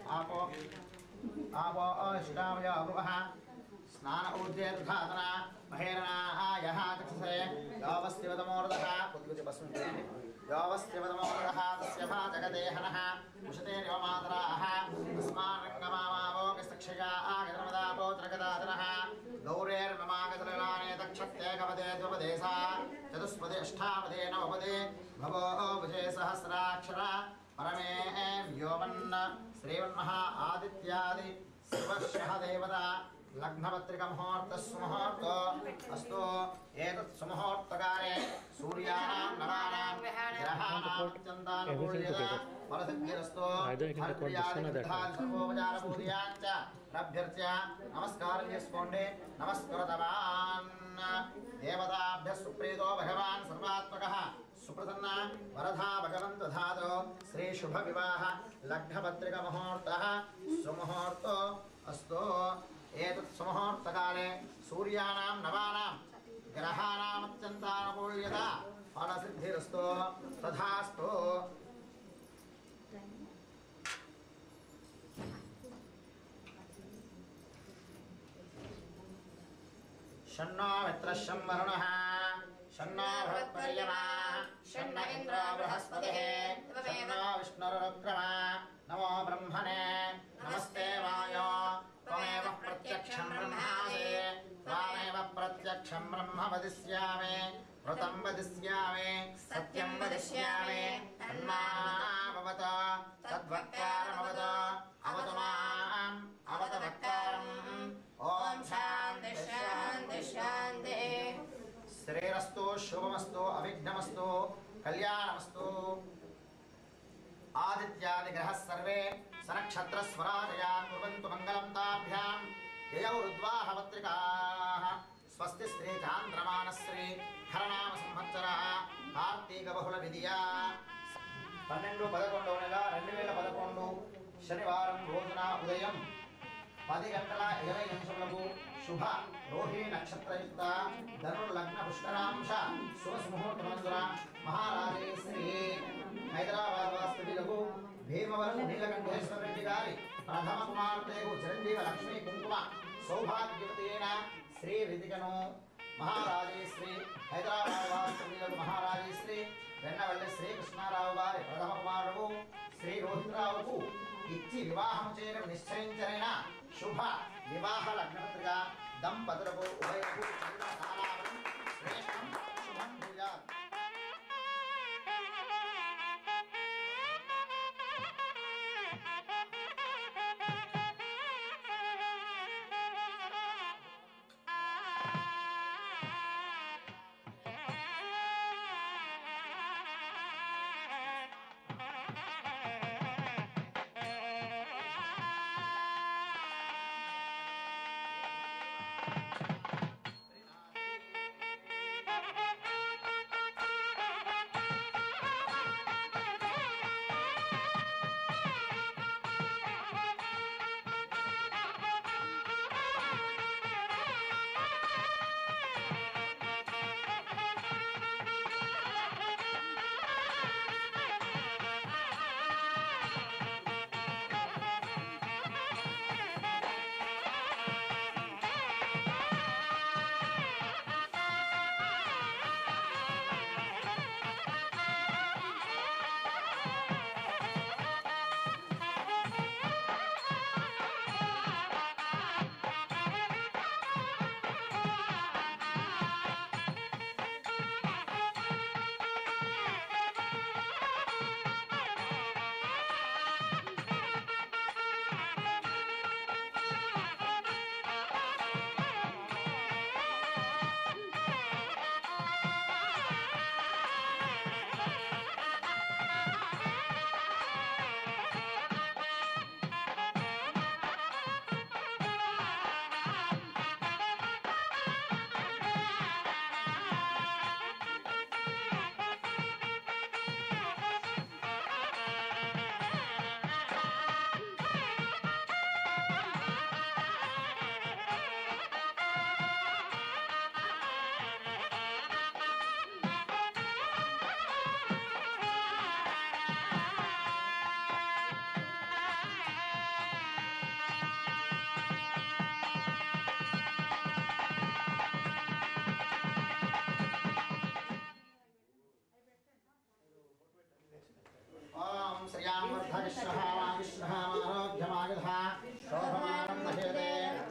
आपो आपो अष्टावय अवृहः स्नान ऊर्जेर्धातना महेरणायः कथसे यावस्तिवतमोर्दः कुद्गुति पस्मिन् क्रियते यावस्तिवतमोर्दः तस्य भा जगदेहनः उशते निवमातराः तस्मान्रङ्गमामावोगस्तक्षया आगतनमदापोत्रगदातनः गौरेर्ममागतललाने दक्षत्ये कपदे द्वपदे सा चतुष्पदे अष्टापदे नवपदे भवो भुजे सहस्राक्षरा परमे व्योमन्न श्रीवन्मः आदित्यादि सर्वशः देवता लग्नपत्रिकमुहूर्तः सुमुहूर्तो अस्तु एतत् सुमुहूर्तकाले सूर्याणां नवानां ग्रहाणां चन्दानुकूल्यता फलसिद्धिरस्तु सर्वोपचारपूजयाञ्च लभ्यर्च्य नमस्कारं यस्पोण्डे नमस्कृतवान् देवताभ्यः सुप्रीतो भगवान् सर्वात्मकः सुप्रसन्न वरधा भगवन्त धातो श्रीशुभविवाह लग्नपत्रिकमुहूर्तः सुमुहूर्तो अस्तु एतत् सुमुहूर्तकाले सूर्याणां नवानां ग्रहाणामत्यन्तानुकूल्यता फलसिद्धिरस्तु तथास्तु शन्नो मित्रशं वरुणः शन्नो भवत्पर्यमा शन्न इन्द्रो बृहस्पतिः शन्नो विष्णुरुक्रमा नमो ब्रह्मणे नमस्ते वायो त्वमेव प्रत्यक्षं ब्रह्मासि त्वामेव प्रत्यक्षं ब्रह्म वदिष्यामि ऋतं वदिष्यामि सत्यं वदिष्यामि तन्माभवत तद्वक्कारमवत अवतु माम् अवत वक्कारम् ॐ शान्ति शान्ति शान्ति श्रीरस्तु शुभमस्तु अविघ्नमस्तु कल्याणमस्तु आदित्यादिग्रहः सर्वे सनक्षत्रस्वराजया कुर्वन्तु मङ्गलं ताभ्यां ययौ रुद्वाहपत्रिकाः स्वस्ति श्री चान्द्रमानश्री హరనామ సంవత్సర కార్తీక బహుళ విధియా పన్నెండు పదకొండవ నెల రెండు వేల పదకొండు శనివారం రోజున ఉదయం పది గంటల ఇరవై నిమిషములకు శుభ రోహిణి నక్షత్రయుక్త ధనుర్ లగ్న పుష్కరాంశ శుభ సుముహూర్తమందున మహారాజే శ్రీ హైదరాబాద్ వాస్తవ్యులకు భీమవరం నీలకంఠేశ్వర రెడ్డి గారి ప్రథమ కుమార్తెకు చిరంజీవ లక్ష్మీ కుంకుమ సౌభాగ్యవతి అయిన శ్రీ రితికను మహారాజే శ్రీ హైదరాబాద్ వాస్తవ్యులకు మహారాజే శ్రీ వెన్నవల్లి శ్రీకృష్ణారావు గారి ప్రథమ కుమారుడు శ్రీ రోహితరావుకు ఇచ్చి వివాహం చేయడం నిశ్చయించరైన శుభ వివాహ లగ్నపత్రిక దంపతులకు ఉభయకు చంద్ర కాలావరం శ్రేష్టం శుభం భూయాత్ విశ్రహామారోగ్యమాయుధ శోభమానం మహేదే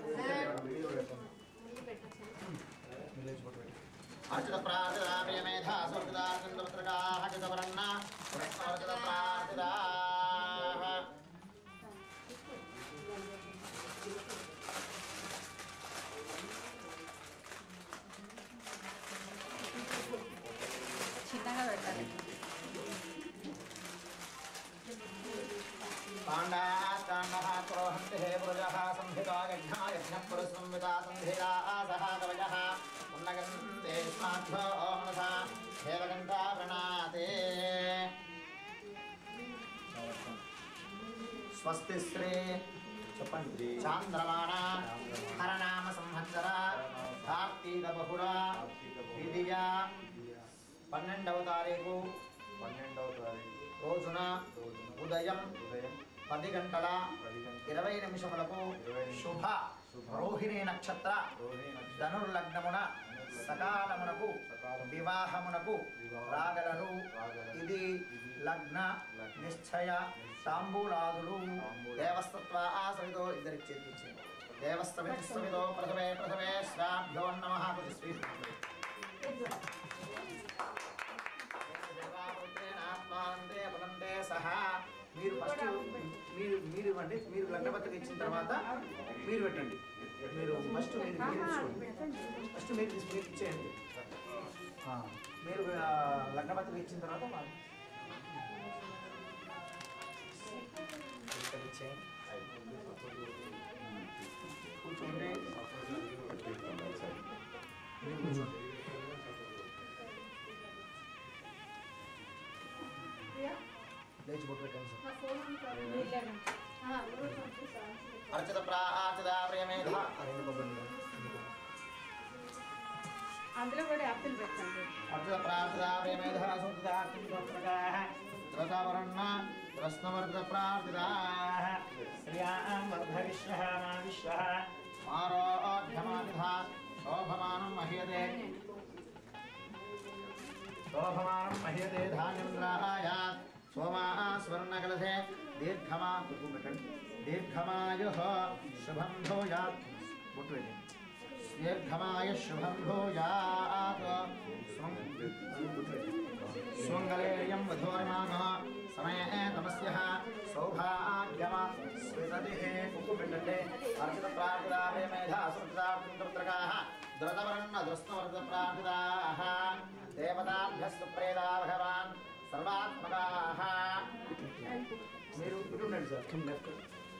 అర్చిత ప్రార్థితామయ మేధా స్వర్గదార్గంధపత్రకాः చితవరన్న అర్చిత ప్రార్థితాः చిన్నగా పెట్టాలి పాండాస్తాండః క్రోహంతి హే పురుజः సంహితా యజ్ఞా యజ్ఞపురస్సంహితా సంధిరా సహ కవయः ఉన్నగంతే స్మార్థో మనసా దేవగంధా ప్రణాతే స్వస్తి శ్రీ చెప్పండి చాంద్రమాణ హరనామ సంవత్సర కార్తీక బహుళ విధియ పన్నెండవ తారీఖు పన్నెండవ తారీఖు రోజున రోజున ఉదయం ఉదయం పది గంటల పది గంటల ఇరవై నిమిషములకు ఇరవై నిమిషములకు శుభ శుభ రోహిణి నక్షత్ర రోహిణి నక్షత్రం ధనుర్లగ్నమున సకాలమునకు సకాలమునకు వివాహమునకు వివాహమునకు రాగలరు రాగలరు. ఇది ఇది లగ్న లగ్న నిశ్చయ తాంబూలాదులు తాంబూలాదులు. దేవస్తత్వ ఆసవితో ఇద్దరికి చేర్పించి దేవస్తవితో ప్రథమే ప్రథమే శ్రాభ్యో నమ కొద్ది స్వీకరించండి. దేవాపుత్రేణాత్మానందే పునందే సహా మీరు ఫస్ట్ మీరు మీరు ఇవ్వండి మీరు లగ్నపత్రిక ఇచ్చిన తర్వాత మీరు పెట్టండి మీరు ఫస్ట్ మీరు మీరు ఇచ్చుకోండి ఫస్ట్ మీరు తీసి- మీరు ఇచ్చేయండి ఆ, మీరు ఆ, లగ్నపత్రిక ఇచ్చిన తర్వాత మాకు ఇక్కడ ఇచ్చేయండి కూర్చోండి మీరు కూర్చోండి లేచి బొట్టు పెట్టండి సార్ అర్చిత ప్రార్చిత ప్రియమేధ రెండు కొబ్బరి అందులో కూడా యాపిల్ పెట్టండి అర్చిత ప్రార్చిత ప్రియమేధ సుందరార్చితోత్రకాః త్రసావరణ రస్నవర్ధ ప్రార్థితాః శ్రియాం వర్ధ విశ్వః మా విశ్వః ఆరోగ్యమానిధ శోభమానం మహ్యతే శోభమానం మహ్యతే ధాన్యంద్రాయ సోమా స్వర్ణకలశే దీర్ఘమా పెట్టండి దీర్ఘమాయు శుభం భూయాత్ బొట్టు పెట్టండి దీర్ఘమాయ శుభం భూయాత్ స్వంగలేయం వధోర్మాన సమయే తమస్య సౌభాగ్యమా స్వితతి కుక్కు పెట్టండి అర్చిత ప్రార్థితావే మేధా సుప్రదార్థంత్రకాः ద్రుతవర్ణ దృష్టవర్ధ ప్రార్థితాः దేవతాభ్యస్తు ప్రేదా భగవాన్ సర్వాత్మకాः మీరు ఇటు ఉండండి సార్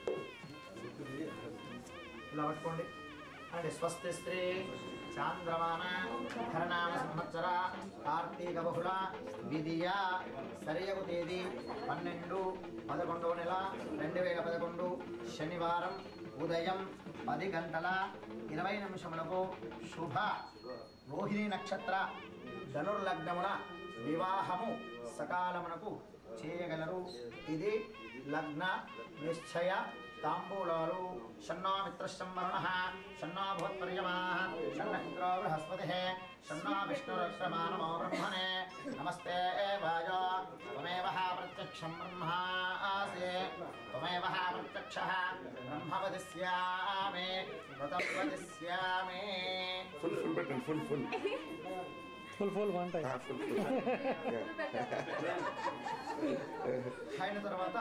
ఇలా పట్టుకోండి అంటే స్వస్తి స్త్రీ చాంద్రమాన హరనామ సంవత్సర కార్తీక బహుళ విధియ సరియగు తేదీ పన్నెండు పదకొండవ నెల రెండు వేల పదకొండు శనివారం ఉదయం పది గంటల ఇరవై నిమిషములకు శుభ రోహిణి నక్షత్ర ధనుర్లగ్నమున వివాహము సకాలమునకు చేయగలరు ఇది లగ్న నిశ్చయ తాంబూలాలు షన్నో మిత్రశం వరుణ షన్నో భూత్పర్యమా షన్న ఇంద్రో బృహస్పతి షన్నో విష్ణురక్షమానమో బ్రహ్మణే నమస్తే వాయ త్వమేవ ప్రత్యక్షం బ్రహ్మాసి త్వమేవ ప్రత్యక్ష బ్రహ్మ వదిష్యామి వ్రతం వదిష్యామి ఫుల్ ఫుల్ పెట్టండి full full full full one time full full అయిన తర్వాత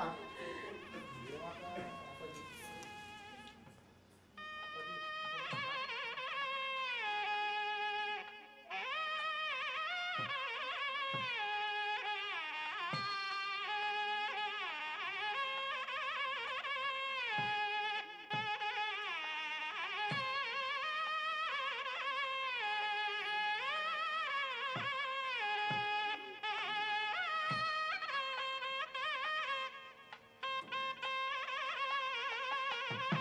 Thank you.